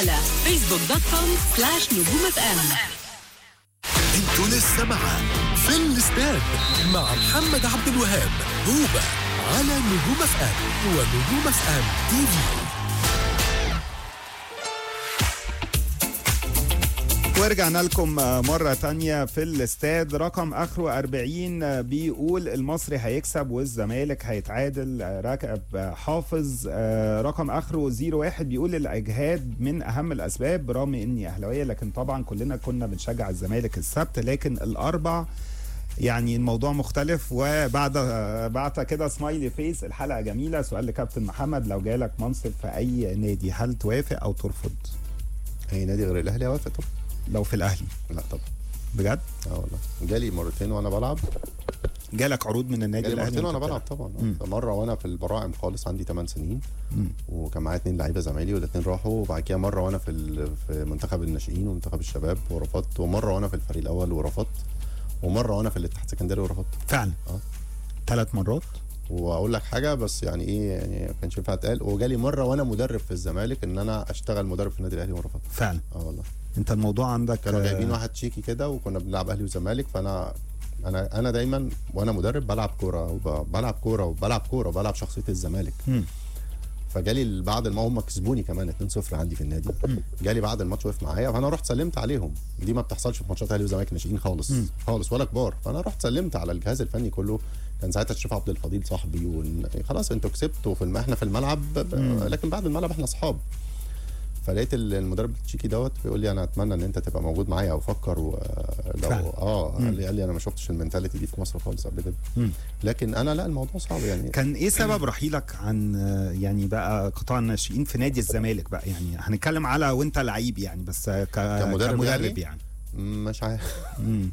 على فيسبوك دوت كوم سلاش نجوم اف ام انتوا لسه مع في الاستاد مع محمد عبد الوهاب هوبا على نجوم اف ام ونجوم اف ام تي في ورجعنا لكم مرة تانية في الاستاد رقم آخره 40 بيقول المصري هيكسب والزمالك هيتعادل راكب حافظ رقم آخره 01 بيقول الإجهاد من أهم الأسباب برغم إني أهلاوية لكن طبعا كلنا كنا بنشجع الزمالك السبت لكن الأربع يعني الموضوع مختلف وبعد بعت كده سمايلي فيس الحلقة جميلة سؤال لكابتن محمد لو جالك منصب في أي نادي هل توافق أو ترفض؟ اي نادي غير الاهلي اوافق طبعا لو في الأهلي لا طبعا بجد؟ اه والله جالي مرتين وانا بلعب جالك عروض من النادي جالي الاهلي مرتين وانا وأنت بلعب بتلعب. طبعا مره وانا في البراعم خالص عندي 8 سنين مم. وكان معايا اتنين لعيبه زمايلي والاثنين راحوا وبعد كده مره وانا في ال- في منتخب الناشئين ومنتخب الشباب ورفضت ومره وانا في الفريق الاول ورفضت ومره وانا في الاتحاد السكندري ورفضت فعلا اه ثلاث مرات واقول لك حاجه بس يعني ايه يعني ما كانش ينفع اتقال وجالي مره وانا مدرب في الزمالك ان انا اشتغل مدرب في النادي الاهلي ورفضت فعلا اه والله انت الموضوع عندك كانوا آه، جايبين واحد تشيكي كده وكنا بنلعب اهلي وزمالك فانا انا انا دايما وانا مدرب بلعب كوره وبلعب كوره وبلعب كوره وبلعب شخصيه الزمالك مم. فجالي بعد ما هم كسبوني كمان 2-0 عندي في النادي جالي بعد الماتش وقف معايا فانا رحت سلمت عليهم دي ما بتحصلش في ماتشات اهلي وزمالك ناشئين خالص خالص ولا كبار فانا رحت سلمت على الجهاز الفني كله كان ساعتها الشيف عبد الفضيل صاحبي ون... خلاص انتوا كسبتوا في الم... احنا في الملعب ب... لكن بعد الملعب احنا اصحاب فلقيت ال- المدرب التشيكي دوت بيقول لي انا اتمنى ان انت تبقى موجود معايا او فكر ولو فعلا. اه قال لي, قال لي انا ما شفتش المنتاليتي دي في مصر خالص قبل كده مم. لكن انا لا الموضوع صعب يعني كان ايه سبب رحيلك عن آه، يعني بقى قطاع الناشئين في نادي الزمالك بقى يعني هنتكلم على وانت لعيب يعني بس ك... كمدرب كمدرب يعني؟ يعني مش عارف مم.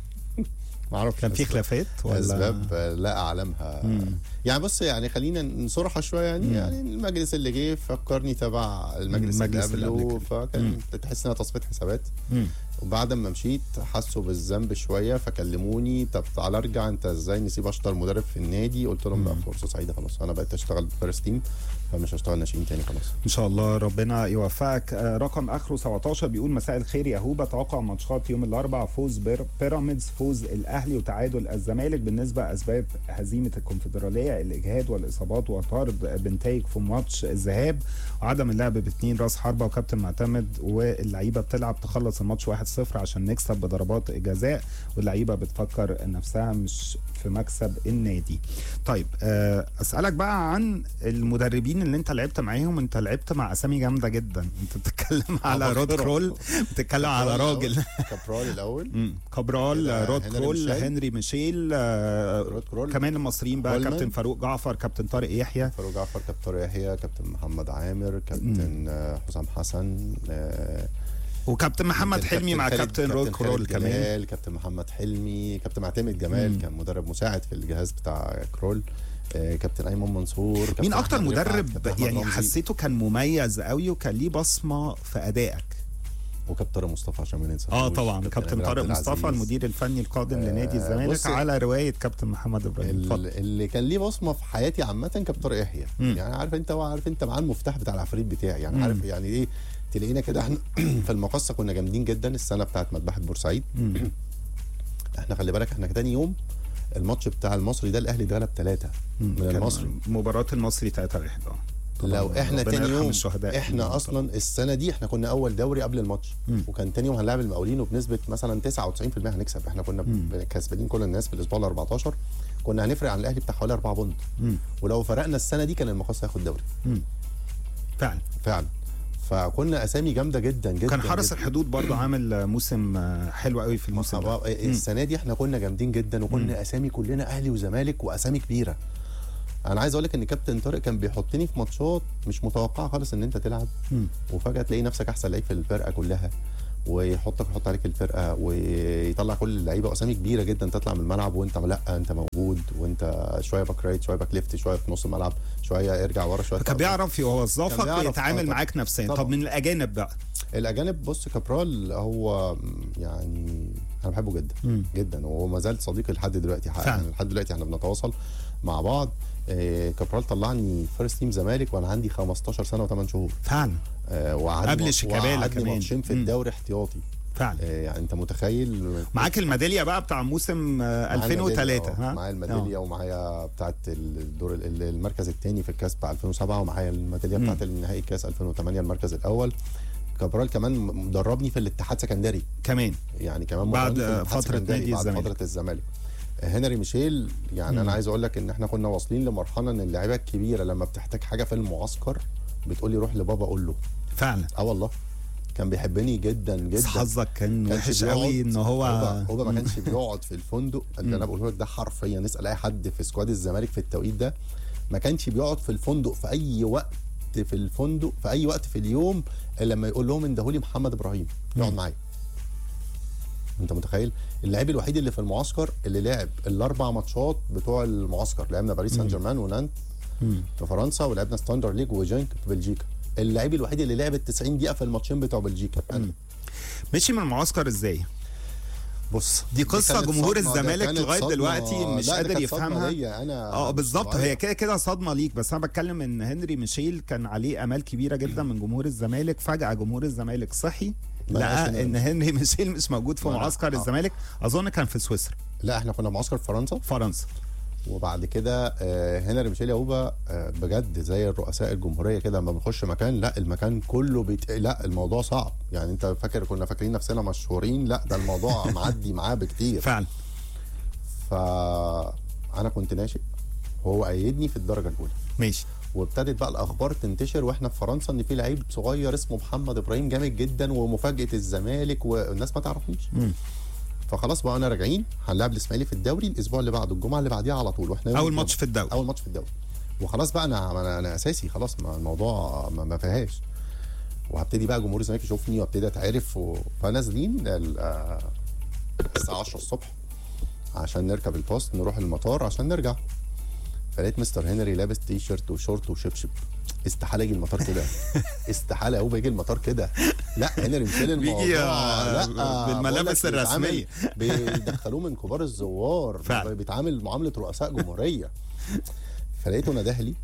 ما اعرفش كان في أسباب- خلافات ولا اسباب لا اعلمها يعني بص يعني خلينا نصرح شويه يعني يعني المجلس اللي جه فكرني تبع المجلس, المجلس اللي اللي قبله قبل فكان تحس انها تصفيه حسابات مم. وبعد ما مشيت حسوا بالذنب شويه فكلموني طب تعالى ارجع انت ازاي نسيب اشطر مدرب في النادي قلت لهم لا فرصه سعيده خلاص انا بقيت اشتغل فيرست تيم فمش هشتغل ناشئين تاني خلاص ان شاء الله ربنا يوفقك آه، رقم اخره 17 بيقول مساء الخير يا هوبا توقع ماتشات يوم الاربعاء فوز بير- بيراميدز فوز الاهلي وتعادل الزمالك بالنسبه اسباب هزيمه الكونفدراليه الاجهاد والاصابات وطارد بنتايج في ماتش الذهاب وعدم اللعب باثنين راس حربه وكابتن معتمد واللعيبه بتلعب تخلص الماتش 1-0 عشان نكسب بضربات جزاء واللعيبه بتفكر نفسها مش في مكسب النادي طيب آه، اسالك بقى عن المدربين اللي انت لعبت معاهم انت لعبت مع اسامي جامده جدا انت بتتكلم على رود كرول بتتكلم على راجل كابرال الاول مم. كابرال كده رود هنري كرول ميشيل. هنري ميشيل آه، رود كرول كمان المصريين بقى هولمان. كابتن فاروق جعفر كابتن طارق يحيى فاروق جعفر كابتن طارق يحيى كابتن محمد عامر كابتن آه، حسام حسن آه، وكابتن محمد كابتن حلمي مع خالد- كابتن رود خالد كرول كمان جلال كابتن محمد حلمي كابتن معتمد جمال كان مدرب مساعد في الجهاز بتاع كرول آه، كابتن ايمن منصور كابتن مين اكتر أحمد رفعت، مدرب كابتن أحمد يعني رمزي، حسيته كان مميز قوي وكان ليه بصمه في ادائك وكابتن طارق مصطفى عشان ما ننساش اه طبعا كابتن أمير طارق عبد مصطفى العزيز. المدير الفني القادم لنادي آه، الزمالك بص- على روايه كابتن محمد ابراهيم ال- اتفضل اللي كان ليه بصمه في حياتي عامه كابتن طارق يحيى مم. يعني عارف انت هو عارف انت معاه المفتاح بتاع العفريت بتاعي يعني عارف يعني ايه تلاقينا كده احنا في المقصه كنا جامدين جدا السنه بتاعت مذبحه بورسعيد احنا خلي بالك احنا تاني يوم الماتش بتاع المصري ده الاهلي اتغلب ثلاثه من كان المصري مباراه المصري 3 1 اه طبعاً لو احنا ربنا تاني يرحم يوم الشهداء احنا اصلا السنه دي احنا كنا اول دوري قبل الماتش مم. وكان تاني يوم هنلاعب المقاولين وبنسبه مثلا 99% هنكسب احنا كنا ب- كسبانين كل الناس في الاسبوع ال 14 كنا هنفرق عن الاهلي بتاع حوالي 4 بونت مم. ولو فرقنا السنه دي كان المقص هياخد دوري مم. فعلا فعلا فكنا اسامي جامده جدا جدا كان حرس جداً. الحدود برضه عامل موسم آه، حلو قوي في الموسم ده طبعاً السنه دي احنا كنا جامدين جدا وكنا اسامي كلنا اهلي وزمالك واسامي كبيره انا عايز اقول لك ان كابتن طارق كان بيحطني في ماتشات مش متوقعه خالص ان انت تلعب مم. وفجاه تلاقي نفسك احسن لعيب في الفرقه كلها ويحطك يحط عليك الفرقه ويطلع كل اللعيبه واسامي كبيره جدا تطلع من الملعب وانت لا انت موجود وانت شويه باك رايت شويه باك ليفت شويه في نص الملعب شويه ارجع ورا شويه كان بيعرف كان يوظفك بيعرف، ويتعامل آه، معاك نفسيا طبعاً. طب من الاجانب بقى الاجانب بص كابرال هو يعني انا بحبه جدا مم. جدا وهو ما زال صديقي لحد دلوقتي فعلا. يعني لحد دلوقتي احنا بنتواصل مع بعض آه، كابرال طلعني فيرست تيم زمالك وانا عندي 15 سنه و8 شهور فعلا آه وقعدني قبل ما- شيكابالا وقعدني كمان. ماتشين في مم. الدوري احتياطي فعلا آه يعني انت متخيل معاك الميداليه بقى بتاع موسم آه، معايا 2003 الميدالية، ها آه، معايا الميداليه ومعايا بتاعت الدور ال- المركز الثاني في الكاس بتاع 2007 ومعايا الميداليه مم. بتاعت النهائي كاس 2008 المركز الاول كابرال كمان مدربني في الاتحاد سكندري كمان يعني كمان بعد مرني في الاتحاد فترة سكندري نادي بعد الزمالك. فتره الزمالك هنري ميشيل يعني مم. انا عايز اقول لك ان احنا كنا واصلين لمرحله ان اللعيبه الكبيره لما بتحتاج حاجه في المعسكر بتقول لي روح لبابا قول له فعلا اه والله كان بيحبني جدا بس جدا حظك كان كانش وحش بيقعد- قوي ان هو هو هو ما كانش بيقعد في الفندق اللي انا بقوله لك ده حرفيا نسال اي حد في سكواد الزمالك في التوقيت ده ما كانش بيقعد في الفندق في اي وقت في الفندق في اي وقت في اليوم الا لما يقول لهم اندهولي محمد ابراهيم يقعد مم. معايا انت متخيل اللعيب الوحيد اللي في المعسكر اللي لعب الاربع ماتشات بتوع المعسكر لعبنا باريس سان جيرمان ونانت مم. في فرنسا ولعبنا ستاندر ليج وجينك في بلجيكا اللعيب الوحيد اللي لعب ال 90 دقيقه في الماتشين بتوع بلجيكا انا مم. مشي من المعسكر ازاي بص دي قصة كانت جمهور صدمة، ده الزمالك كانت لغاية صدمة. دلوقتي مش لا، ده قادر كانت صدمة يفهمها. ليا انا اه بالظبط صغير. هي كده كده صدمه ليك بس انا بتكلم ان هنري ميشيل كان عليه امال كبيره جدا من جمهور الزمالك فجاه جمهور الزمالك صحي ما لقاش لقى ان هنري ميشيل مش موجود في ما لا. معسكر آه. الزمالك اظن كان في سويسرا لا احنا كنا معسكر في فرنسا فرنسا وبعد كده آه، هنري ميشيل ياوبا آه، بجد زي الرؤساء الجمهوريه كده لما بنخش مكان لا المكان كله بيت... لا الموضوع صعب يعني انت فاكر كنا فاكرين نفسنا مشهورين لا ده الموضوع معدي معاه بكتير فعلا فانا كنت ناشئ وهو ايدني في الدرجه الاولى ماشي وابتدت بقى الاخبار تنتشر واحنا في فرنسا ان في لعيب صغير اسمه محمد ابراهيم جامد جدا ومفاجاه الزمالك والناس ما تعرفنيش مم. فخلاص بقى انا راجعين هنلعب الاسماعيلي في الدوري الاسبوع اللي بعده الجمعه اللي بعديها على طول واحنا يوم اول الجمعة. ماتش في الدوري اول ماتش في الدوري وخلاص بقى انا انا, أنا اساسي خلاص ما الموضوع ما, ما فيهاش وهبتدي بقى جمهور الزمالك يشوفني وابتدي اتعرف و... فنازلين ال- آه، الساعه 10 الصبح عشان نركب الباص نروح المطار عشان نرجع فلقيت مستر هنري لابس تي شيرت وشورت وشبشب استحاله يجي المطار كده استحاله هو بيجي المطار كده لا هنري مشيل الموضوع بيجي، آه، لا بالملابس بقول لك الرسمية. بيتعامل- بيدخلوه من كبار الزوار فعلا. بيتعامل معامله رؤساء جمهوريه فلقيته نده لي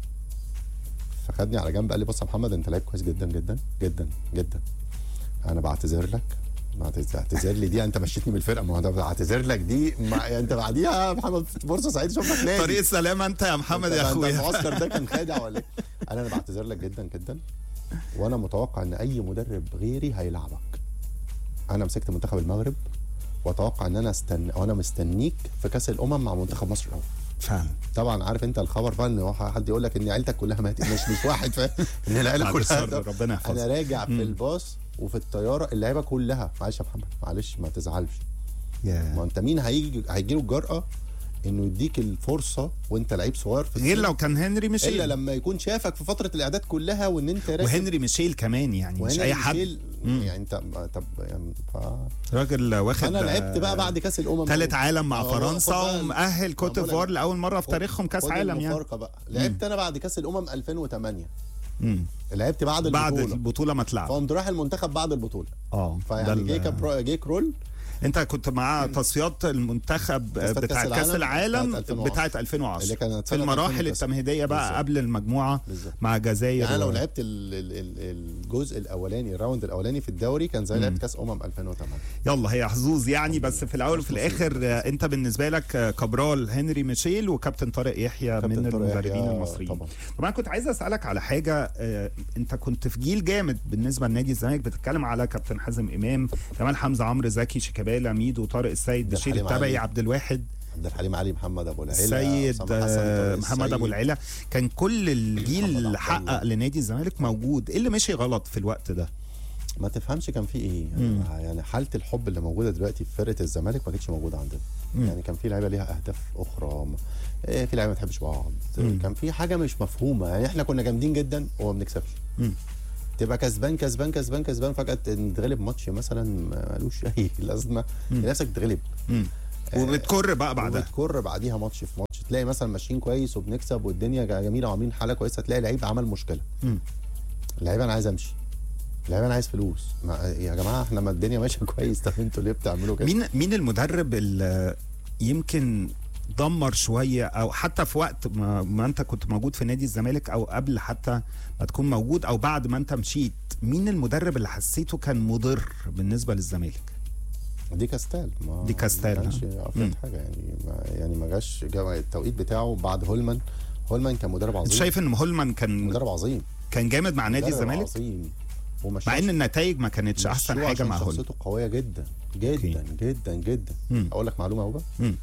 فخدني على جنب قال لي بص يا محمد انت لعيب كويس جدا جدا جدا جدا انا بعتذر لك بعتذر اعتذر لي دي انت مشيتني من الفرقه ما هو ده بعتذر لك دي ما انت بعديها محمد فرصه سعيد اشوفك نادي طريق السلامه انت يا محمد انت- يا انت اخويا المعسكر ده كان خادع ولا ايه؟ قال انا بعتذر لك جدا جدا وانا متوقع ان اي مدرب غيري هيلعبك انا مسكت منتخب المغرب واتوقع ان انا استنى وانا مستنيك في كاس الامم مع منتخب مصر الاول فعلا طبعا عارف انت الخبر بقى ان واحد- حد يقول لك ان عيلتك كلها ماتت مش مش واحد فاهم ان العيله بعد كلها الشر، ربنا انا يحفظك راجع في مم. الباص وفي الطياره اللعيبه كلها معلش يا محمد معلش ما تزعلش ما يا. انت مين هيجي هيجي له الجرأه انه يديك الفرصه وانت لعيب صغير في غير السن. لو كان هنري الا ميشيل لما يكون شافك في فتره الاعداد كلها وان انت راكب وهنري ميشيل كمان يعني مش وهنا اي حد ميشيل، مم. يعني انت طب يعني ف... راجل واخد انا لعبت بقى بعد كاس الامم ثالث عالم مع اه، فرنسا خد بقى- ومؤهل كوت ما بقولك- ديفوار لاول مره في خد- تاريخهم كاس خد عالم يعني المفارقه بقى لعبت انا بعد كاس الامم 2008 مم. لعبت بعد بعد البطوله البطوله ما اتلعب فقمت رايح المنتخب بعد البطوله اه ده فيعني ال- جه كبرو- جه كرول انت كنت مع تصفيات المنتخب تصفيات بتاع كأس كاس العالم العالم بتاعت 2010. بتاعت 2010 اللي كانت في سنة المراحل 2009. التمهيديه بقى بالظبط. قبل المجموعه بالظبط مع جزائر يعني انا و- لو لعبت ال- ال- ال- الجزء الاولاني الراوند الاولاني في الدوري كان زي لعبت كاس امم 2008 يلا هي حظوظ يعني بس في الاول وفي الاخر آه، انت بالنسبه لك آه، كابرال هنري ميشيل وكابتن طارق يحيى كابتن من طارق المدربين يحيى المصريين طبعا. طبعا كنت عايز اسالك على حاجه آه، انت كنت في جيل جامد بالنسبه لنادي الزمالك بتتكلم على كابتن حازم امام كمال حمزه عمرو زكي شيكابالا ميدو طارق السيد عبد بشير الحليم التبعي علي. عبد الواحد عبد الحليم علي محمد ابو العيله السيد أسامة حسن، آه، طارق محمد ابو السيد. العيله كان كل محمد الجيل عبد اللي الله. حقق لنادي الزمالك موجود ايه اللي مشي غلط في الوقت ده ما تفهمش كان في ايه مم. يعني, يعني حاله الحب اللي موجوده دلوقتي في فرقه الزمالك ما كانتش موجوده عندنا مم. يعني كان في لعيبه ليها اهداف اخرى م- إيه في لعيبه ما بتحبش بعض مم. كان في حاجه مش مفهومه يعني احنا كنا جامدين جدا وما بنكسبش مم. تبقى كسبان كسبان كسبان كسبان فجاه تتغلب ماتش مثلا ملوش اي لازمه مم. نفسك تتغلب مم. وبتكر بقى بعدها وبتكر بعديها ماتش في ماتش تلاقي مثلا ماشيين كويس وبنكسب والدنيا جميله وعاملين حاله كويسه تلاقي لعيب عمل مشكله مم. اللعيبه انا عايز امشي اللعيبه انا عايز فلوس ما يا جماعه احنا ما الدنيا ماشيه كويس طب انتوا ليه بتعملوا كده مين مين المدرب اللي يمكن دمر شويه او حتى في وقت ما, ما انت كنت موجود في نادي الزمالك او قبل حتى ما تكون موجود او بعد ما انت مشيت مين المدرب اللي حسيته كان مضر بالنسبه للزمالك دي كاستال ما دي كاستال، ما كانش ها؟ افضل مم. حاجه يعني ما يعني ما جاش جا التوقيت بتاعه بعد هولمان هولمان كان مدرب انت عظيم شايف ان هولمان كان مدرب عظيم كان جامد مع نادي مدرب الزمالك عظيم ومشاه مع ان النتائج ما كانتش احسن مشوه حاجه عشان مع هولمان شخصيته قويه جدا جدا جدا جدا مم. اقول لك معلومه اهو بقى مم.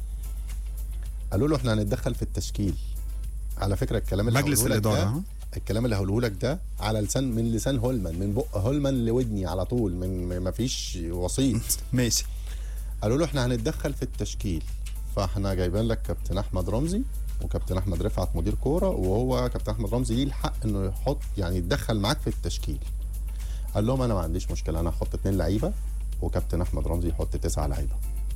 قالوا له احنا هنتدخل في التشكيل على فكره الكلام اللي مجلس هقوله لك الاداره ده ها؟ الكلام اللي هقوله لك ده على لسان من لسان هولمان من بق هولمان لودني على طول من ما فيش وسيط ماشي قالوا له احنا هنتدخل في التشكيل فاحنا جايبين لك كابتن احمد رمزي وكابتن احمد رفعت مدير كوره وهو كابتن احمد رمزي ليه الحق انه يحط يعني يتدخل معاك في التشكيل قال لهم انا ما عنديش مشكله انا هحط اتنين لعيبه وكابتن احمد رمزي يحط تسعه لعيبه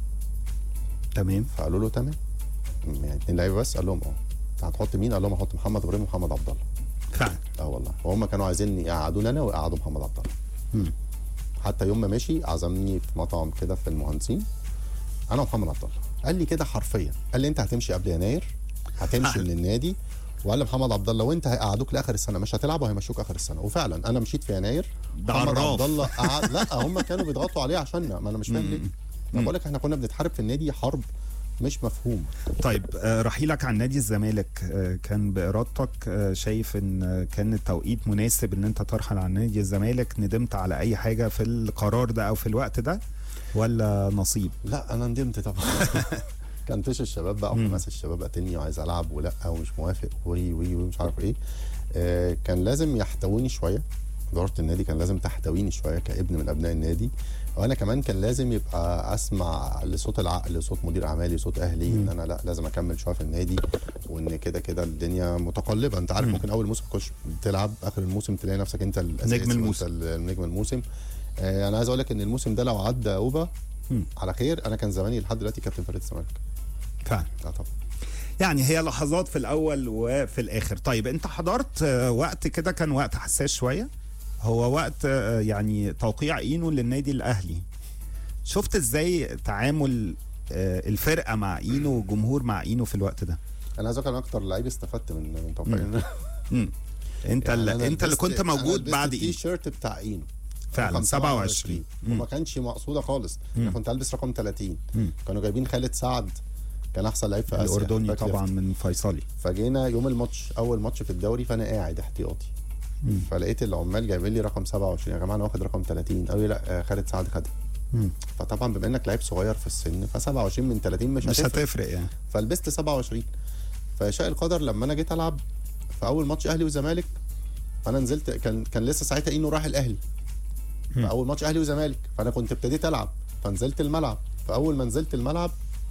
تمام فقالوا له تمام يعني اتنين لعيبه بس قال لهم اه هتحط مين قال لهم هحط محمد ابراهيم ومحمد عبد الله فعلا اه والله وهم كانوا عايزين يقعدوني انا ويقعدوا محمد عبد الله مم. حتى يوم ما مشي عزمني في مطعم كده في المهندسين انا ومحمد عبد الله قال لي كده حرفيا قال لي انت هتمشي قبل يناير هتمشي من النادي وقال لمحمد عبد الله وانت هيقعدوك لاخر السنه مش هتلعب وهيمشوك اخر السنه وفعلا انا مشيت في يناير ده محمد عراف. عبد الله قعد لا هم كانوا بيضغطوا عليه عشاننا ما انا مش فاهم ليه انا بقول لك احنا كنا بنتحارب في النادي حرب مش مفهوم طيب آه، رحيلك عن نادي الزمالك آه، كان بارادتك آه، شايف ان آه، كان التوقيت مناسب ان انت ترحل عن نادي الزمالك ندمت على اي حاجه في القرار ده او في الوقت ده ولا نصيب لا انا ندمت طبعا كان طيش الشباب بقى وحماس الشباب قاتلني وعايز العب ولا ومش موافق وي وي ومش عارف ايه آه كان لازم يحتووني شويه اداره النادي كان لازم تحتويني شويه كابن من ابناء النادي وانا كمان كان لازم يبقى اسمع لصوت العقل لصوت مدير اعمالي صوت اهلي ان انا لا لازم اكمل شويه في النادي وان كده كده الدنيا متقلبه انت عارف ممكن اول موسم تخش تلعب اخر الموسم تلاقي نفسك انت الاساسي نجم الموسم. وأنت النجم الموسم آه انا عايز اقول لك ان الموسم ده لو عدى اوبا مم. على خير انا كان زماني لحد دلوقتي كابتن فريق الزمالك فعلا اه طبعا يعني هي لحظات في الاول وفي الاخر طيب انت حضرت آه، وقت كده كان وقت حساس شويه هو وقت آه، يعني توقيع اينو للنادي الاهلي شفت ازاي تعامل آه، الفرقه مع اينو والجمهور مع اينو في الوقت ده انا عايز اقول انا اكتر لعيب استفدت من من توقيع مم. انت يعني اللي أنا انت اللي لبست- كنت أنا موجود لبست بعد التي اينو شيرت بتاع اينو فعلا رقم 27 وما كانش مقصوده خالص انا كنت البس رقم 30 مم. كانوا جايبين خالد سعد كان احسن لعيب في اسيا الاردني باك ليفت. طبعا من فيصلي فجينا يوم الماتش اول ماتش في الدوري فانا قاعد احتياطي مم. فلقيت العمال جايبين لي رقم 27 يا جماعه انا واخد رقم 30 قالوا لي لا آه، خالد سعد خدها مم. فطبعا بما انك لعيب صغير في السن ف 27 من 30 مش, مش هتفرق. هتفرق يعني فلبست 27 فشاء القدر لما انا جيت العب في اول ماتش اهلي وزمالك فانا نزلت كان كان لسه ساعتها اينو راح الاهلي في اول ماتش اهلي وزمالك فانا كنت ابتديت العب فنزلت الملعب فاول ما نزلت الملعب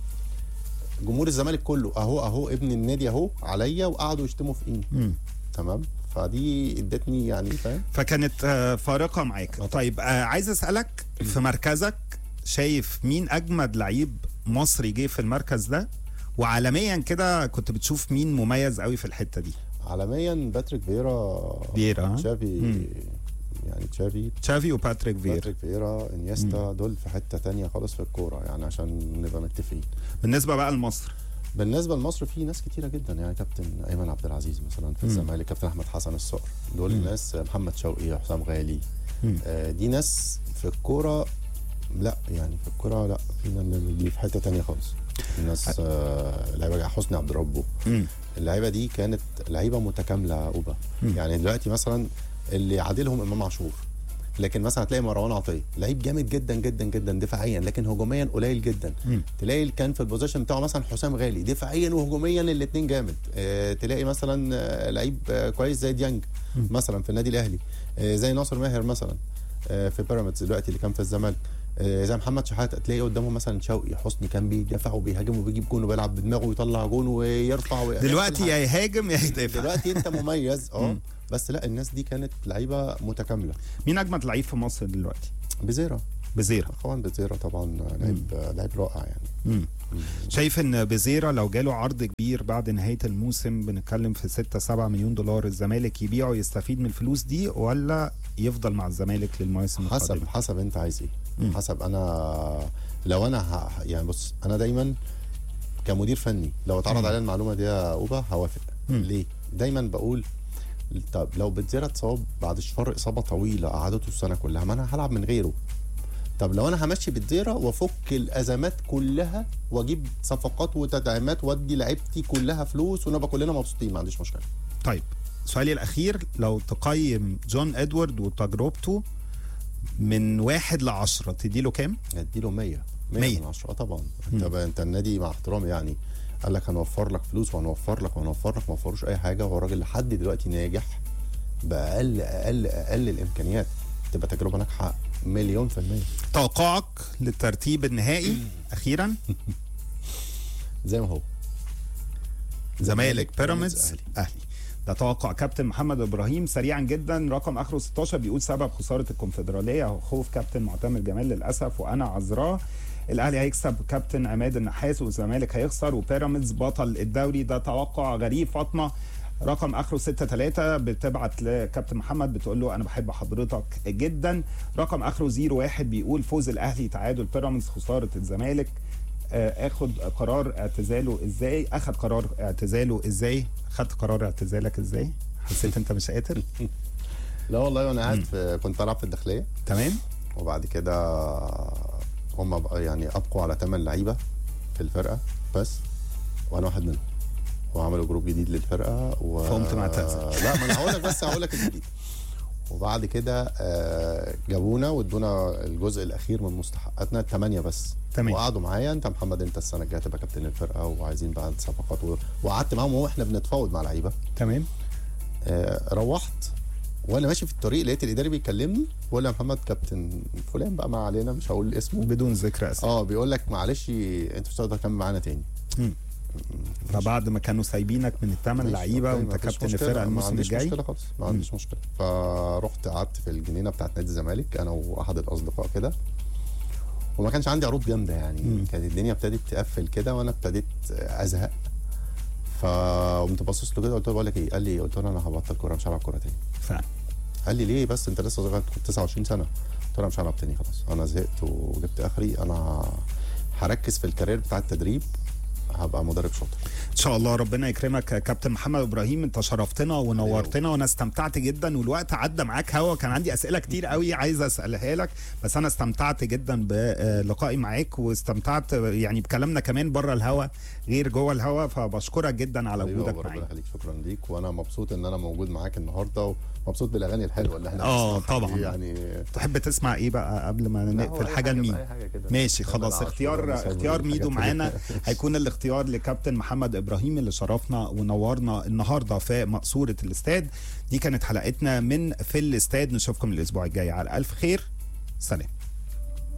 جمهور الزمالك كله اهو اهو ابن النادي اهو عليا وقعدوا يشتموا في اينو مم. تمام فدي ادتني يعني فاهم فكانت آه، فارقه معاك طيب آه، عايز اسالك في مركزك شايف مين اجمد لعيب مصري جه في المركز ده وعالميا كده كنت بتشوف مين مميز قوي في الحته دي عالميا باتريك فيرا فييرا ها؟ تشافي يعني تشافي تشافي وباتريك فييرا باتريك فييرا انيستا دول في حته تانية خالص في الكوره يعني عشان نبقى متفقين بالنسبه بقى لمصر بالنسبه لمصر في ناس كتيره جدا يعني كابتن ايمن عبد العزيز مثلا في الزمالك كابتن احمد حسن الصقر دول الناس محمد شوقي حسام غالي مم. آه دي ناس في الكوره لا يعني في الكوره لا في ن- دي في حته تانية خالص الناس آه لعيبه حسني عبد ربه مم. اللعيبه دي كانت لعيبه متكامله اوبا يعني دلوقتي مثلا اللي عادلهم امام عاشور لكن مثلا هتلاقي مروان عطيه لعيب جامد جدا جدا جدا دفاعيا لكن هجوميا قليل جدا مم. تلاقي كان في البوزيشن بتاعه مثلا حسام غالي دفاعيا وهجوميا الاثنين جامد آه تلاقي مثلا آه لعيب آه كويس زي ديانج مثلا في النادي الاهلي آه زي ناصر ماهر مثلا آه في بيراميدز دلوقتي اللي كان في الزمالك آه زي محمد شحاته تلاقي قدامه مثلا شوقي حسني كان بيدافع وبيهاجم وبيجيب جون وبيلعب بدماغه ويطلع جون ويرفع ويعمل دلوقتي كل يا حاجة. يهاجم يا يدافع دلوقتي انت مميز اه بس لا الناس دي كانت لعيبه متكامله مين اجمد لعيب في مصر دلوقتي بزيرا بزيرا اخوان بزيرا طبعا لعيب لعيب رائع يعني مم. شايف ان بزيرا لو جاله عرض كبير بعد نهايه الموسم بنتكلم في 6 7 مليون دولار الزمالك يبيعه يستفيد من الفلوس دي ولا يفضل مع الزمالك للمواسم حسب القادمه حسب انت عايز ايه مم. حسب انا لو انا ه... يعني بص انا دايما كمدير فني لو اتعرض عليا المعلومه دي يا اوبا هوافق مم. ليه دايما بقول طب لو بتزيرة اتصاب بعد الشر اصابه طويله قعدته السنه كلها ما انا هلعب من غيره طب لو انا همشي بتزيرة وافك الازمات كلها واجيب صفقات وتدعيمات وادي لعيبتي كلها فلوس ونبقى كلنا مبسوطين ما عنديش مشكله طيب سؤالي الاخير لو تقيم جون ادوارد وتجربته من واحد لعشرة تديله كام؟ اديله 100 100. 100 من 10 طبعا انت بقى انت النادي مع احترامي يعني قال لك هنوفر لك فلوس وهنوفر لك وهنوفر لك ما وفروش اي حاجه هو الراجل لحد دلوقتي ناجح باقل اقل اقل الامكانيات تبقى تجربه ناجحه مليون في المية توقعك للترتيب النهائي اخيرا زي ما هو زمالك بيراميدز أهلي. اهلي ده توقع كابتن محمد ابراهيم سريعا جدا رقم اخره 16 بيقول سبب خساره الكونفدراليه خوف كابتن معتمر جمال للاسف وانا عذراه الاهلي هيكسب كابتن عماد النحاس والزمالك هيخسر وبيراميدز بطل الدوري ده توقع غريب فاطمه رقم اخره 6 3 بتبعت لكابتن محمد بتقول له انا بحب حضرتك جدا رقم اخره 0 1 بيقول فوز الاهلي تعادل بيراميدز خساره الزمالك آه، اخد قرار اعتزاله ازاي اخد قرار اعتزاله ازاي خدت قرار اعتزالك ازاي حسيت انت مش قادر لا والله وانا قاعد في كنت بلعب في الداخليه تمام وبعد كده هم بقى يعني ابقوا على 8 لعيبه في الفرقه بس وانا واحد منهم وعملوا جروب جديد للفرقه و... فقمت معتزل. لا ما انا هقول لك بس هقول لك الجديد وبعد كده آه، جابونا وادونا الجزء الاخير من مستحقاتنا الثمانيه بس تمام. وقعدوا معايا انت محمد انت السنه الجايه تبقى كابتن الفرقه وعايزين بقى صفقات و... وقعدت معاهم واحنا بنتفاوض مع لعيبه تمام آه، روحت وانا ماشي في الطريق لقيت الاداري بيكلمني بيقول لي يا محمد كابتن فلان بقى ما علينا مش هقول اسمه بدون ذكر اسم اه بيقول لك معلش انت مش هتقدر تكمل معانا تاني فبعد ما كانوا سايبينك من الثمان ماشي، لعيبه أوكي، وانت ما فيش كابتن مشكلة، الفرقه ما الموسم عنديش الجاي مشكله خالص ما عنديش مشكله فرحت قعدت في الجنينه بتاعت نادي الزمالك انا واحد الاصدقاء كده وما كانش عندي عروض جامده يعني مم. كانت الدنيا ابتدت تقفل كده وانا ابتديت ازهق فقمت باصص له كده قلت له بقول لك ايه قال لي قلت له انا هبطل كوره مش هلعب كوره تاني فعلا قال لي ليه بس انت لسه صغير كنت 29 سنه قلت له انا مش هلعب تاني خلاص انا زهقت وجبت اخري انا هركز في الكارير بتاع التدريب هبقى مدرب شاطر ان شاء الله ربنا يكرمك يا كابتن محمد ابراهيم انت شرفتنا ونورتنا وانا استمتعت جدا والوقت عدى معاك هوا كان عندي اسئله كتير قوي عايز اسالها لك بس انا استمتعت جدا بلقائي معاك واستمتعت يعني بكلامنا كمان بره الهوا غير جوه الهوا فبشكرك جدا على حبيبي وجودك ربنا معايا يخليك شكرا ليك وانا مبسوط ان انا موجود معاك النهارده ومبسوط بالاغاني الحلوه اللي احنا آه، بنسمعها طبعاً. دي يعني تحب تسمع ايه بقى قبل ما لا، هو نقفل أي حاجه لمين أي حاجة كده. ماشي تامر خلاص عاشور، اختيار مساء اختيار الخير، ميدو الحاجات دي. معانا هيكون الاختيار لكابتن محمد ابراهيم اللي شرفنا ونورنا النهارده في مقصوره الاستاد دي كانت حلقتنا من في الاستاد نشوفكم الاسبوع الجاي على الف خير سلام